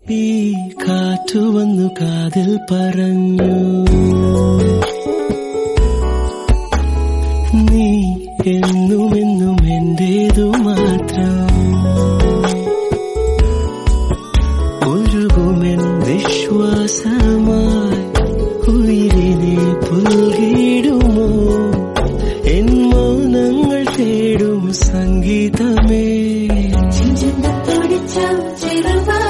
ഈ കാറ്റു വന്നു കാതിൽ പറഞ്ഞു നീ എന്നും എന്നും എന്റേതു മാത്രം ഒഴുകുമെൻ വിശ്വാസമായി ഉയിരിനെ പുൽകിടുമോ എൻ മൗനങ്ങൾ തേടും സംഗീതമേ ചെഞ്ചെന്തത്തോടിച്ച ചെറുവാ